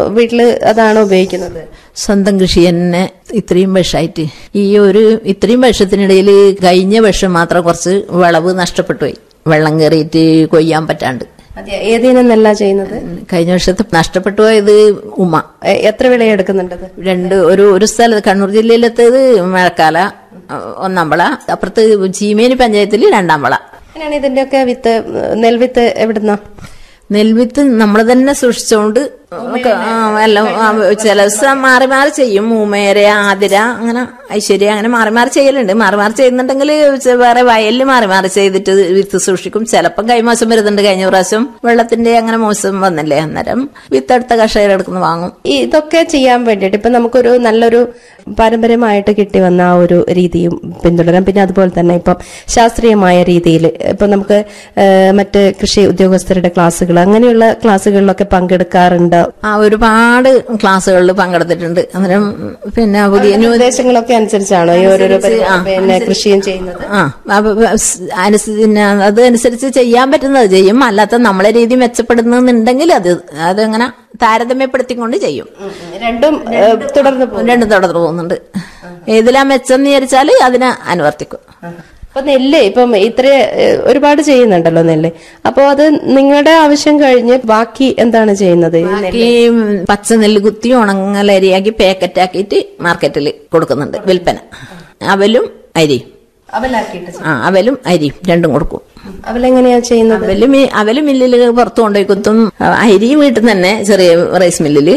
വീട്ടില് അതാണോ ഉപയോഗിക്കുന്നത് സ്വന്തം കൃഷി തന്നെ ഇത്രയും വർഷമായിട്ട് ഈ ഒരു ഇത്രയും വർഷത്തിനിടയിൽ കഴിഞ്ഞ വർഷം മാത്രം കുറച്ച് വിളവ് നഷ്ടപ്പെട്ടു പോയി വെള്ളം കയറിയിട്ട് കൊയ്യാൻ പറ്റാണ്ട് അതെ ഏതിനം നെല്ല ചെയ്യുന്നത് കഴിഞ്ഞ വർഷത്തെ നഷ്ടപ്പെട്ടു പോയത് ഉമ എ- എത്ര വിളയെടുക്കുന്നുണ്ടത് രണ്ട് ഒരു ഒരു സ്ഥലത്ത് കണ്ണൂർ ജില്ലയിലെത്തത് മഴക്കാല അഹ് ഒന്നാം വള അപ്പുറത്ത് ചീമേനി പഞ്ചായത്തിൽ രണ്ടാം വള എങ്ങനെയാണ് ഇതിന്റെയൊക്കെ വിത്ത് നെൽവിത്ത് എവിടുന്ന നെൽവിത്ത് നമ്മൾ തന്നെ സൂക്ഷിച്ചോണ്ട് ഒക്കെ, ആ, എല്ലാം ആ, ചില ദിവസം മാറി മാറി ചെയ്യും മൂമേര ആതിര അങ്ങനെ ഐശ്വര്യ അങ്ങനെ മാറി മാറി ചെയ്യലുണ്ട് മാറി മാറി ചെയ്യുന്നുണ്ടെങ്കിൽ ചെ- വേറെ വയലിൽ മാറി മാറി ചെയ്തിട്ട് വിത്ത് സൂക്ഷിക്കും ചിലപ്പം കൈമോശം വരുന്നുണ്ട് കഴിഞ്ഞ പ്രാവശ്യം വെള്ളത്തിന്റെ അങ്ങനെ മോശം വന്നില്ലേ അന്നേരം വിത്തെടുത്ത കർഷകരെടുക്കുന്ന വാങ്ങും ഈ ഇതൊക്കെ ചെയ്യാൻ വേണ്ടിയിട്ട് ഇപ്പൊ നമുക്കൊരു നല്ലൊരു പാരമ്പര്യമായിട്ട് കിട്ടി വന്ന ആ ഒരു രീതിയും പിന്തുടരാം പിന്നെ അതുപോലെ തന്നെ ഇപ്പം ശാസ്ത്രീയമായ രീതിയിൽ ഇപ്പൊ നമുക്ക് ഏഹ്, മറ്റ് കൃഷി ഉദ്യോഗസ്ഥരുടെ ക്ലാസ്സുകൾ അങ്ങനെയുള്ള ക്ലാസ്സുകളിലൊക്കെ പങ്കെടുക്കാറുണ്ട് ആ ഒരുപാട് ക്ലാസ്സുകളിൽ പങ്കെടുത്തിട്ടുണ്ട് അന്നേരം പിന്നെ പുതിയ ന്യൂ നിർദ്ദേശങ്ങളൊക്കെ അനുസരിച്ചാണോ ഈ ഓരോരോ പരി- ആ, പിന്നെ കൃഷിയും ചെയ്യുന്നത് ആ അപ്പൊ സ് അനുസ- പിന്നെ അതനുസരിച്ച് ചെയ്യാൻ പറ്റുന്നത് ചെയ്യും അല്ലാത്ത നമ്മളെ രീതി മെച്ചപ്പെടുന്നുണ്ടെങ്കിൽ അത് അതങ്ങനെ താരതമ്യപ്പെടുത്തിക്കൊണ്ട് ചെയ്യും രണ്ടും ഏഹ്, തുടർന്ന് പോകും രണ്ടും തുടർന്ന് പോകുന്നുണ്ട് ഏതിലാ മെച്ചം എന്ന് വിചാരിച്ചാൽ അതിനെ അനുവർത്തിക്കും അപ്പൊ നെല്ല് ഇപ്പം ഇത്ര ഏഹ്, ഒരുപാട് ചെയ്യുന്നുണ്ടല്ലോ നെല്ല് അപ്പൊ അത് നിങ്ങളുടെ ആവശ്യം കഴിഞ്ഞ് ബാക്കി എന്താണ് ചെയ്യുന്നത് ഈ നെല്ല്? ഈ പച്ച നെല്ല് കുത്തി ഉണങ്ങലരിയാക്കി പാക്കറ്റാക്കിയിട്ട് മാർക്കറ്റിൽ കൊടുക്കുന്നുണ്ട് വിൽപ്പന അവലും അരിയും അവലാക്കിയിട്ട് ആ അവലും അരിയും രണ്ടും കൊടുക്കും അവലെങ്ങനെയാ ചെയ്യുന്നത് അവല് മി- അവല് മില്ലില് പുറത്തു കൊണ്ടുപോയി കുത്തും അരി വീട്ടിൽ നിന്ന് തന്നെ ചെറിയ റൈസ് മില്ലില്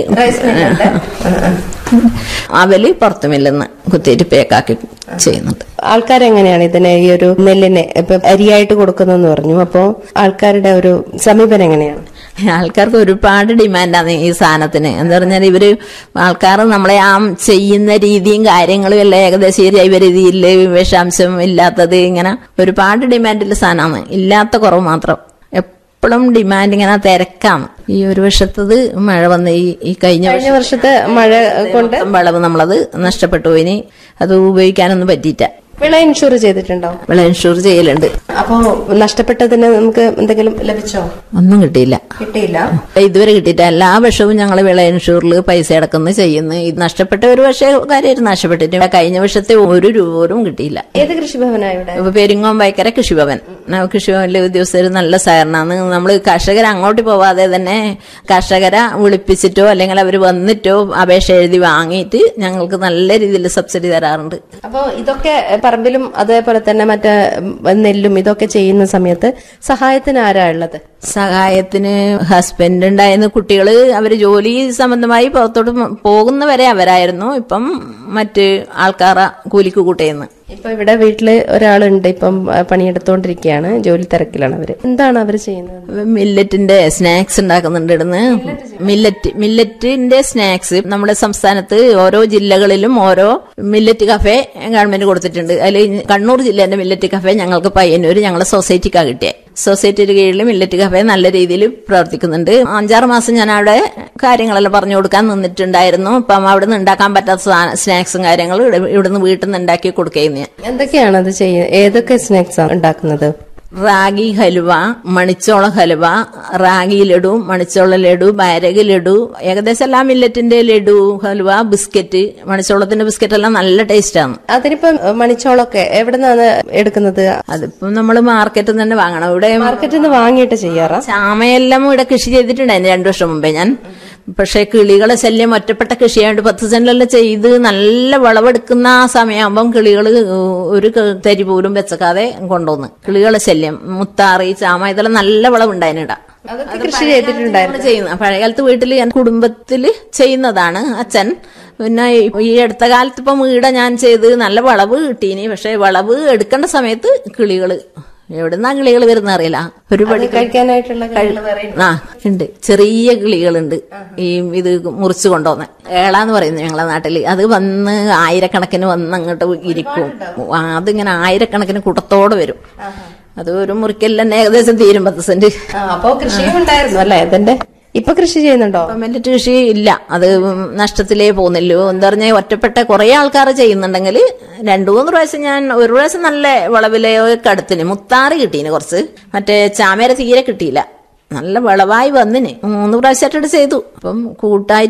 അവല് പുറത്ത് മില്ലിന്ന് കുത്തിയിട്ട് പേക്കാക്കി ചെയ്യുന്നുണ്ട് ആൾക്കാരെങ്ങനെയാണ് ഇതിനെ ഈ ഒരു നെല്ലിനെ ഇപ്പൊ അരിയായിട്ട് കൊടുക്കുന്നെന്ന് പറഞ്ഞു അപ്പോ ആൾക്കാരുടെ ഒരു സമീപനം എങ്ങനെയാണ് ആൾക്കാർക്ക് ഒരുപാട് ഡിമാൻഡാണ് ഈ സാധനത്തിന് എന്ന് പറഞ്ഞാൽ ഇവര് ആൾക്കാർ നമ്മളെ ആ ചെയ്യുന്ന രീതിയും കാര്യങ്ങളും എല്ലാം ഏകദേശം ഈ ജൈവ രീതിയിൽ വിഷാംശം ഇല്ലാത്തത് ഇങ്ങനെ ഒരുപാട് ഡിമാൻഡിൽ സാധനമാണ് ഇല്ലാത്ത കുറവ് മാത്രം എപ്പോഴും ഡിമാൻഡ് ഇങ്ങനെ തിരക്കാണ് ഈ ഒരു വർഷത്തത് മഴ വന്ന് ഈ ഈ കഴിഞ്ഞ കഴിഞ്ഞ വർഷത്തെ മഴ കൊണ്ട് വർഷം വിളവ് നമ്മളത് നഷ്ടപ്പെട്ടു ഇനി അത് ഉപയോഗിക്കാനൊന്നും പറ്റിയിട്ട വിള ഇൻഷുർ ചെയ്തിട്ടുണ്ടോ വിള ഇൻഷൂർ ചെയ്യലുണ്ട് അപ്പോ നഷ്ടപ്പെട്ടതിന് നമുക്ക് എന്തെങ്കിലും ലഭിച്ചോ ഒന്നും കിട്ടിയില്ല കിട്ടിയില്ല ഇതുവരെ കിട്ടിയില്ല എല്ലാ വർഷവും ഞങ്ങൾ വിള ഇൻഷൂറിൽ പൈസ അടക്കുന്നു ചെയ്യുന്നു ഇത് നഷ്ടപ്പെട്ട ഒരു വർഷം കാര്യമായിരുന്നു നഷ്ടപ്പെട്ടിട്ട് കഴിഞ്ഞ വർഷത്തെ ഒരു രൂപ പോലും കിട്ടിയില്ല ഏത് കൃഷിഭവനാ ഇവിടെ ഇപ്പൊ പെരിങ്ങോം വൈക്കര കൃഷിഭവൻ ആ കൃഷിഭവനിലെ ഉദ്യോഗസ്ഥർ നല്ല സഹകരണമാണ് നമ്മൾ കർഷകർ അങ്ങോട്ട് പോവാതെ തന്നെ കർഷകരെ വിളിപ്പിച്ചിട്ടോ അല്ലെങ്കിൽ അവർ വന്നിട്ടോ അപേക്ഷ എഴുതി വാങ്ങിയിട്ട് ഞങ്ങൾക്ക് നല്ല രീതിയിൽ സബ്സിഡി തരാറുണ്ട് അപ്പോ ഇതൊക്കെ പറമ്പിലും അതേപോലെ തന്നെ മറ്റേ ഉം, നെല്ലും ഇതൊക്കെ ചെയ്യുന്ന സമയത്ത് സഹായത്തിന് ആരാ ഉള്ളത് സഹായത്തിന് ഹസ്ബൻഡ് ഉണ്ടായിരുന്ന കുട്ടികള് അവര് ജോലി സംബന്ധമായി പുറത്തോട്ട് മ- പോകുന്നവരെ അവരായിരുന്നു ഇപ്പം മറ്റ് ആൾക്കാരെ കൂലിക്ക് കൂട്ടിയെന്ന് ഇപ്പൊ ഇവിടെ വീട്ടില് ഒരാളുണ്ട് ഇപ്പം ആ, പണിയെടുത്തോണ്ടിരിക്കുകയാണ് ജോലി തിരക്കിലാണ് അവര് എന്താണ് അവര് ചെയ്യുന്നത് മില്ലറ്റിന്റെ സ്നാക്സ് ഉണ്ടാക്കുന്നുണ്ട് ഇവിടുന്ന് മില്ലറ്റ് മില്ലറ്റിന്റെ സ്നാക്സ് നമ്മുടെ സംസ്ഥാനത്ത് ഓരോ ജില്ലകളിലും ഓരോ മില്ലറ്റ് കഫേ ഗവൺമെന്റ് കൊടുത്തിട്ടുണ്ട് അതിൽ കണ്ണൂർ ജില്ലേന്റെ മില്ലറ്റ് കഫേ ഞങ്ങൾക്ക് പയ്യന്നൂര് ഞങ്ങളെ സൊസൈറ്റിക്കാണ് കിട്ടിയത് സൊസൈറ്റിയുടെ കീഴിൽ മില്ലറ്റ് കഫേ നല്ല രീതിയിൽ പ്രവർത്തിക്കുന്നുണ്ട് അഞ്ചാറ് മാസം ഞാൻ അവിടെ കാര്യങ്ങളെല്ലാം പറഞ്ഞു കൊടുക്കാൻ നിന്നിട്ടുണ്ടായിരുന്നു അപ്പം അവിടെ നിന്ന് ഉണ്ടാക്കാൻ പറ്റാത്ത സാ- സ്നാക്സും കാര്യങ്ങളും ഇവിടെ- ഇവിടുന്ന് വീട്ടിൽ നിന്ന് ഉണ്ടാക്കി കൊടുക്കുകയും ഞാൻ എന്തൊക്കെയാണ് അത് ചെയ്യുന്നത് ഏതൊക്കെ സ്നാക്സ് ആണ് ഉണ്ടാക്കുന്നത് റാഗി ഹലുവ മണിച്ചോള ഹലുവ റാഗി ലഡു മണിച്ചോള ലഡു ബാരക് ലഡു ഏകദേശം എല്ലാ മില്ലറ്റിന്റെ ലഡു ഹലുവ ബിസ്ക്കറ്റ് മണിച്ചോളത്തിന്റെ ബിസ്ക്കറ്റ് എല്ലാം നല്ല ടേസ്റ്റാണ് അതിനിപ്പം ഏ, മണിച്ചോളൊക്കെ എവിടെ നിന്നാണ് എടുക്കുന്നത് അതിപ്പം നമ്മൾ മാർക്കറ്റിൽ നിന്ന് തന്നെ വാങ്ങണം ഇവിടെ മാർക്കറ്റിൽ നിന്ന് വാങ്ങിയിട്ട് ചെയ്യാറാ ചാമയെല്ലാം ഇവിടെ കൃഷി ചെയ്തിട്ടുണ്ടായിരുന്നു രണ്ടു വർഷം മുമ്പേ ഞാൻ പക്ഷെ കിളികളെ ശല്യം ഒറ്റപ്പെട്ട കൃഷിയായിട്ട് പത്ത് സെന്റിലെല്ലാം ചെയ്ത് നല്ല വിളവെടുക്കുന്ന ആ സമയമാകുമ്പം കിളികൾ ഒരു ക- തരി പോലും വെച്ചക്കാതെ കൊണ്ടുവന്ന് കിളികളെ ശല്യം മുത്താറി ചാമ ഇതെല്ലാം നല്ല വിളവുണ്ടായിനിട അതൊക്കെ കൃഷി ചെയ്തിട്ടുണ്ടായിരുന്നു ചെയ്യുന്ന പഴയകാലത്ത് വീട്ടിൽ ഞാൻ കുടുംബത്തിൽ ചെയ്യുന്നതാണ് അച്ഛൻ പിന്നെ ഈ- ഈ അടുത്ത കാലത്ത് ഇപ്പം ഈട ഞാൻ ചെയ്ത് നല്ല വിളവ് കിട്ടീനി പക്ഷെ വിളവ് എടുക്കേണ്ട സമയത്ത് കിളികള് എവിടുന്നാ കിളികൾ വരുന്ന അറിയില്ല ഒരു പടി കഴിക്കാനായിട്ടുള്ള കിളികള് വേറെ ഉണ്ട്. ആ ഉണ്ട് ചെറിയ കിളികളുണ്ട് ഈ ഇത് മുറിച്ചു കൊണ്ടുവന്ന് ഏളാന്ന് പറയുന്നു ഞങ്ങളെ നാട്ടില് അത് വന്ന് ആയിരക്കണക്കിന് വന്ന് അങ്ങോട്ട് ഇരിക്കും ആ, അതിങ്ങനെ ആയിരക്കണക്കിന് കൂട്ടത്തോടെ വരും അത് ഒരു മുറിക്കൽ തന്നെ ഏകദേശം തീരും പത്ത് സെന്റ് ആ, അപ്പോ കൃഷിയും ഉണ്ടായിരുന്നു അല്ലേ അതിന്റെ ഇപ്പൊ കൃഷി ചെയ്യുന്നുണ്ടോ ഇപ്പം മില്ലറ്റ് കൃഷി ഇല്ല അത് നഷ്ടത്തിലേ പോകുന്നില്ലോ എന്താ പറഞ്ഞാൽ ഒറ്റപ്പെട്ട കുറെ ആൾക്കാർ ചെയ്യുന്നുണ്ടെങ്കിൽ രണ്ടു മൂന്ന് പ്രാവശ്യം ഞാൻ ഒരു പ്രാവശ്യം നല്ല വിളവിലെ കടത്തിന് മുത്താറ് കിട്ടീന് കുറച്ച് മറ്റേ ചാമര തീരെ കിട്ടിയില്ല നല്ല വിളവായി വന്നിന് മൂന്ന് പ്രാവശ്യമായിട്ട് ചെയ്തു അപ്പം കൂട്ടായി